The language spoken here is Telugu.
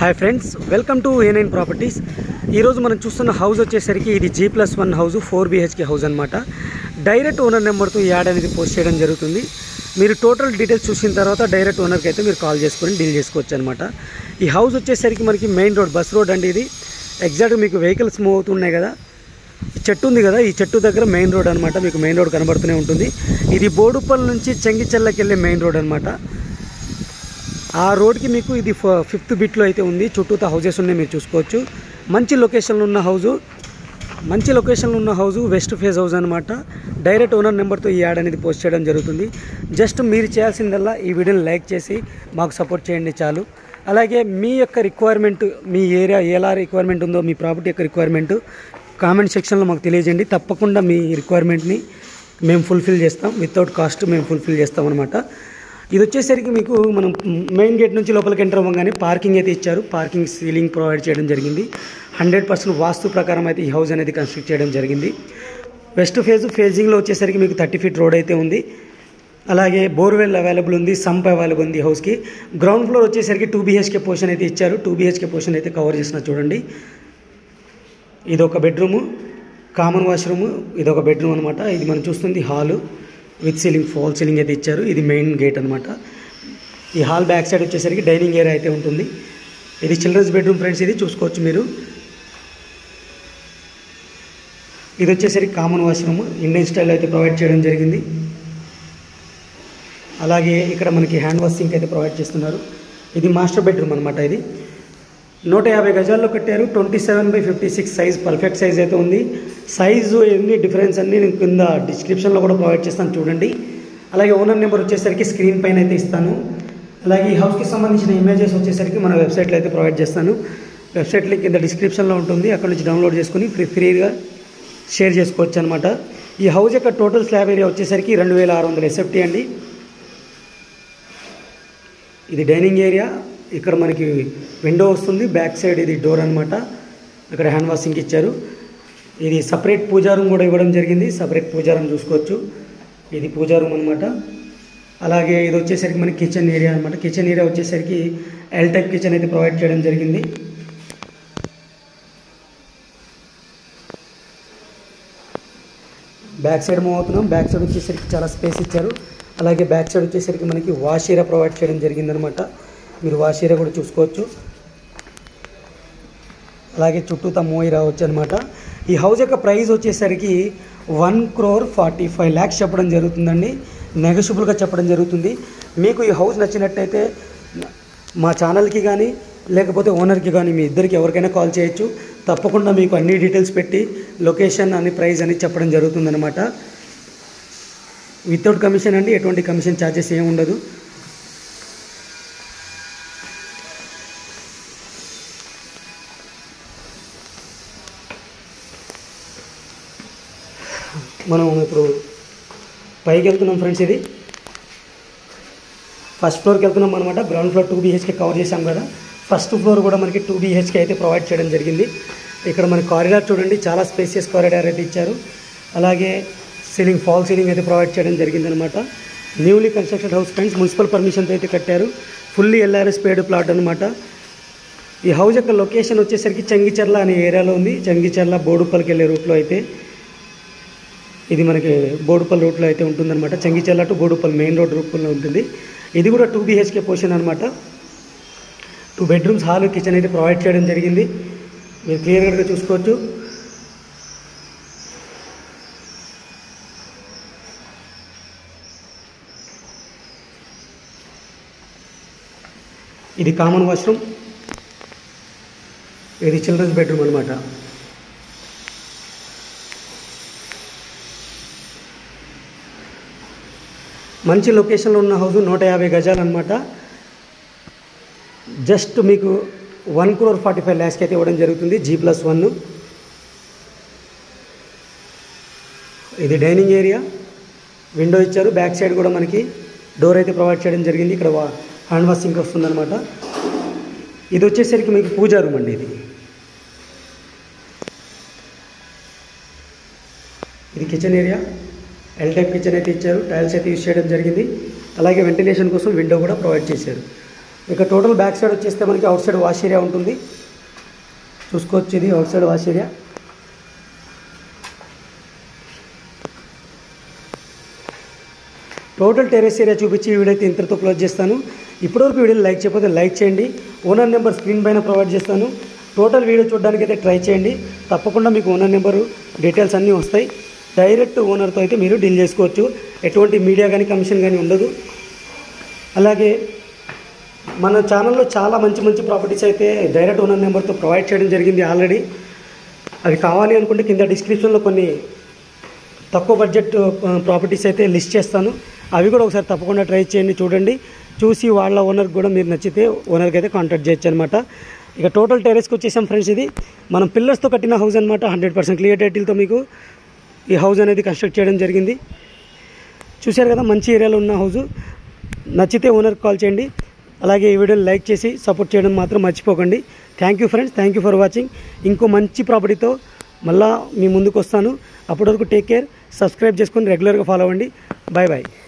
hi friends welcome to A nine properties ఈరోజు మనం చూస్తున్న హౌస్ వచ్చేసరికి ఇది G plus one house four BHK house అనమాట డైరెక్ట్ ఓనర్ నెంబర్తో ఈ యాడ్ అనేది పోస్ట్ చేయడం జరుగుతుంది మీరు టోటల్ డీటెయిల్స్ చూసిన తర్వాత డైరెక్ట్ ఓనర్కి అయితే మీరు కాల్ చేసుకొని డీల్ చేసుకోవచ్చు అనమాట ఈ హౌస్ వచ్చేసరికి మనకి మెయిన్ రోడ్ బస్ రోడ్ అండి ఇది ఎగ్జాక్ట్గా మీకు వెహికల్స్ మూవ్ అవుతున్నాయి కదా ఈ చెట్టు ఉంది కదా ఈ చెట్టు దగ్గర మెయిన్ రోడ్ అనమాట మీకు మెయిన్ రోడ్ కనబడుతూనే ఉంటుంది ఇది బోడుపల్ నుంచి చెంగిచెల్లకి వెళ్ళే మెయిన్ రోడ్ అనమాట ఆ రోడ్కి మీకు ఇది ఫ- ఫిఫ్త్ బిట్లో అయితే ఉంది చుట్టూతా హౌసెస్ ఉన్నాయి మీరు చూసుకోవచ్చు మంచి లొకేషన్లో ఉన్న హౌజు మంచి లొకేషన్లో ఉన్న హౌజు వెస్ట్ ఫేజ్ హౌస్ అనమాట డైరెక్ట్ ఓనర్ నెంబర్తో ఈ యాడ్ అనేది పోస్ట్ చేయడం జరుగుతుంది జస్ట్ మీరు చేయాల్సిందల్లా ఈ వీడియోని లైక్ చేసి మాకు సపోర్ట్ చేయండి చాలు అలాగే మీ యొక్క రిక్వైర్మెంట్ మీ ఏరియా ఎలా రిక్వైర్మెంట్ ఉందో మీ ప్రాపర్టీ యొక్క రిక్వైర్మెంట్ కామెంట్ సెక్షన్లో మాకు తెలియజేయండి తప్పకుండా మీ రిక్వైర్మెంట్ని మేము ఫుల్ఫిల్ చేస్తాం వితౌట్ కాస్ట్ మేము ఫుల్ఫిల్ చేస్తాం అనమాట ఇది వచ్చేసరికి మీకు మనం మెయిన్ గేట్ నుంచి లోపలికి ఎంటర్ అవ్వగానే పార్కింగ్ అయితే ఇచ్చారు పార్కింగ్ సీలింగ్ ప్రొవైడ్ చేయడం జరిగింది హండ్రెడ్ పర్సెంట్ వాస్తు ప్రకారం అయితే ఈ హౌస్ అనేది కన్స్ట్రక్ట్ చేయడం జరిగింది వెస్ట్ ఫేజ్ ఫేజింగ్లో వచ్చేసరికి మీకు థర్టీ ఫీట్ రోడ్ అయితే ఉంది అలాగే బోర్వెల్ అవైలబుల్ ఉంది సంప్ అవైలబుల్ ఉంది ఈ హౌస్కి గ్రౌండ్ ఫ్లోర్ వచ్చేసరికి టూ బీహెచ్కే పోర్షన్ అయితే ఇచ్చారు టూ బీహెచ్కే పోర్షన్ అయితే కవర్ చేసిన చూడండి ఇది ఒక బెడ్రూము కామన్ వాష్రూమ్ ఇది ఒక బెడ్రూమ్ అనమాట ఇది మనం చూస్తుంది hall with ceiling fall ceiling అయితే ఇచ్చారు ఇది మెయిన్ గేట్ అనమాట ఈ హాల్ బ్యాక్ సైడ్ వచ్చేసరికి డైనింగ్ ఏరియా అయితే ఉంటుంది ఇది చిల్డ్రన్స్ బెడ్రూమ్ ఫ్రెండ్స్ ఇది చూసుకోవచ్చు మీరు ఇది వచ్చేసరికి కామన్ వాష్రూమ్ ఇండియన్ స్టైల్ అయితే ప్రొవైడ్ చేయడం జరిగింది అలాగే ఇక్కడ మనకి హ్యాండ్ వాష్ సింక్ అయితే ప్రొవైడ్ చేస్తున్నారు ఇది మాస్టర్ బెడ్రూమ్ అనమాట ఇది నూట యాభై గజాల్లో కట్టారు twenty seven by fifty six size perfect size అయితే ఉంది సైజు ఎన్ని డిఫరెన్స్ అన్ని నేను కింద డిస్క్రిప్షన్లో కూడా ప్రొవైడ్ చేస్తాను చూడండి అలాగే ఓనర్ నెంబర్ వచ్చేసరికి స్క్రీన్ పైన అయితే ఇస్తాను అలాగే ఈ హౌస్కి సంబంధించిన ఇమేజెస్ వచ్చేసరికి మన వెబ్సైట్లో అయితే ప్రొవైడ్ చేస్తాను వెబ్సైట్ లింక్ కింద డిస్క్రిప్షన్లో ఉంటుంది అక్కడ నుంచి డౌన్లోడ్ చేసుకుని ఫ్రీ ఫ్రీగా షేర్ చేసుకోవచ్చు అనమాట ఈ హౌస్ యొక్క టోటల్ స్లాబ్ ఏరియా వచ్చేసరికి రెండు వేల ఆరు వందల ఎస్ఎఫ్టీ అండి ఇది డైనింగ్ ఏరియా ఇక్కడ మనకి విండో వస్తుంది బ్యాక్ సైడ్ ఇది డోర్ అనమాట ఇక్కడ హ్యాండ్ వాషింగ్కి ఇచ్చారు ఇది సపరేట్ పూజా రూమ్ కూడా ఇవ్వడం జరిగింది సపరేట్ పూజా రూమ్ చూసుకోవచ్చు ఇది పూజా రూమ్ అనమాట అలాగే ఇది వచ్చేసరికి మనకి కిచెన్ ఏరియా అనమాట కిచెన్ ఏరియా వచ్చేసరికి ఎల్ టైప్ కిచెన్ అయితే ప్రొవైడ్ చేయడం జరిగింది బ్యాక్ సైడ్ మూవ్ అవుతున్నాం బ్యాక్ సైడ్ వచ్చేసరికి చాలా స్పేస్ ఇచ్చారు అలాగే బ్యాక్ సైడ్ వచ్చేసరికి మనకి వాష్ ఏరియా ప్రొవైడ్ చేయడం జరిగిందనమాట మీరు వాష్ ఏరియా కూడా చూసుకోవచ్చు అలాగే చుట్టూతా మూవ్ రావచ్చు అనమాట ఈ హౌస్ యొక్క ప్రైస్ వచ్చేసరికి one crore forty five lakhs చెప్పడం జరుగుతుందండి నెగషిబుల్గా చెప్పడం జరుగుతుంది మీకు ఈ హౌస్ నచ్చినట్టయితే మా ఛానల్కి కానీ లేకపోతే ఓనర్కి కానీ మీ ఇద్దరికి ఎవరికైనా కాల్ చేయొచ్చు తప్పకుండా మీకు అన్ని డీటెయిల్స్ పెట్టి లొకేషన్ అన్ని ప్రైస్ అని చెప్పడం జరుగుతుందన్నమాట వితౌట్ కమిషన్ అండి ఎటువంటి కమిషన్ ఛార్జెస్ ఏమి ఉండదు మనం ఇప్పుడు పైకి వెళ్తున్నాం ఫ్రెండ్స్ ఇది ఫస్ట్ ఫ్లోర్కి వెళ్తున్నాం అనమాట ground floor two BHK cover చేసాం కదా ఫస్ట్ ఫ్లోర్ కూడా మనకి టూ బీహెచ్కే అయితే ప్రొవైడ్ చేయడం జరిగింది ఇక్కడ మన కారిడార్ చూడండి చాలా స్పేసియస్ కారిడార్ అయితే ఇచ్చారు అలాగే సీలింగ్ ఫాల్ సీలింగ్ అయితే ప్రొవైడ్ చేయడం జరిగిందనమాట newly constructed house friends municipal పర్మిషన్తో అయితే కట్టారు ఫుల్లీ ఎల్ఆర్ఎస్ పేడ్ ప్లాట్ అనమాట ఈ హౌస్ యొక్క లొకేషన్ వచ్చేసరికి చంగిచెర్ల అనే ఏరియాలో ఉంది చంగిచెర్ల బోడుపల్లికి వెళ్ళే రూట్లో అయితే ఇది మనకి బోడుపల్లి రూట్లో అయితే ఉంటుందన్నమాట Chengicherla to Boduppal main road రూట్లో ఉంటుంది ఇది కూడా టూ బీహెచ్కే పోర్షన్ అనమాట టూ బెడ్రూమ్స్ హాల్ కిచెన్ అయితే ప్రొవైడ్ చేయడం జరిగింది మీరు క్లియర్గా చూసుకోవచ్చు ఇది కామన్ వాష్రూమ్ ఇది చిల్డ్రన్స్ బెడ్రూమ్ అనమాట మంచి లొకేషన్లో ఉన్న హౌస్ నూట యాభై గజాలు అనమాట జస్ట్ మీకు వన్ క్రోర్ ఫార్టీ ఫైవ్ ల్యాక్స్కి అయితే ఇవ్వడం జరుగుతుంది జీ ప్లస్ వన్ ఇది డైనింగ్ ఏరియా విండో ఇచ్చారు బ్యాక్ సైడ్ కూడా మనకి డోర్ అయితే ప్రొవైడ్ చేయడం జరిగింది ఇక్కడ వా- హ్యాండ్ వాష్ సింక్ వస్తుందన్నమాట ఇది వచ్చేసరికి మీకు పూజా రూమ్ అండి ఇది ఇది kitchen area L type kitchen అయితే ఇచ్చారు టైల్స్ అయితే యూజ్ చేయడం జరిగింది అలాగే వెంటిలేషన్ కోసం విండో కూడా ప్రొవైడ్ చేశారు ఇక టోటల్ బ్యాక్ సైడ్ వచ్చేస్తే మనకి అవుట్ సైడ్ వాష్ ఏరియా ఉంటుంది చూసుకోవచ్చు ఇది outside wash area total terrace area చూపించి ఈ వీడియో అయితే ఇంతటితో క్లోజ్ చేస్తాను ఇప్పటివరకు వీడియోని లైక్ చేయకపోతే లైక్ చేయండి ఓనర్ నెంబర్ స్క్రీన్ పైన ప్రొవైడ్ చేస్తాను టోటల్ వీడియో చూడడానికి అయితే ట్రై చేయండి తప్పకుండా మీకు ఓనర్ నెంబరు డీటెయిల్స్ అన్నీ వస్తాయి డైరెక్ట్ ఓనర్తో అయితే మీరు డీల్ చేసుకోవచ్చు ఎటువంటి మీడియా కానీ కమిషన్ కానీ ఉండదు అలాగే మన ఛానల్లో చాలా మంచి మంచి ప్రాపర్టీస్ అయితే డైరెక్ట్ ఓనర్ నెంబర్తో ప్రొవైడ్ చేయడం జరిగింది ఆల్రెడీ అవి కావాలి అనుకుంటే కింద డిస్క్రిప్షన్లో కొన్ని తక్కువ బడ్జెట్ ప్రాపర్టీస్ అయితే లిస్ట్ చేస్తాను అవి కూడా ఒకసారి తప్పకుండా ట్రై చేయండి చూడండి చూసి వాళ్ళ ఓనర్కి కూడా మీరు నచ్చితే ఓనర్కి అయితే కాంటాక్ట్ చేయొచ్చు అనమాట ఇక టోటల్ టెరెస్కి వచ్చేసాం ఫ్రెండ్స్ ఇది మనం పిల్లర్స్తో కట్టిన హౌస్ అనమాట హండ్రెడ్ పర్సెంట్ క్లియర్ టైటిల్తో మీకు ఈ హౌస్ అనేది కన్స్ట్రక్ట్ చేయడం జరిగింది చూశారు కదా మంచి ఏరియాలో ఉన్న హౌస్ నచ్చితే ఓనర్కి కాల్ చేయండి అలాగే ఈ వీడియోని లైక్ చేసి సపోర్ట్ చేయడం మాత్రం మర్చిపోకండి thank you friends thank you for watching ఇంకో మంచి ప్రాపర్టీతో మళ్ళా మీ ముందుకు వస్తాను అప్పటి వరకు టేక్ కేర్ సబ్స్క్రైబ్ చేసుకొని రెగ్యులర్గా ఫాలో అవ్వండి బాయ్ బాయ్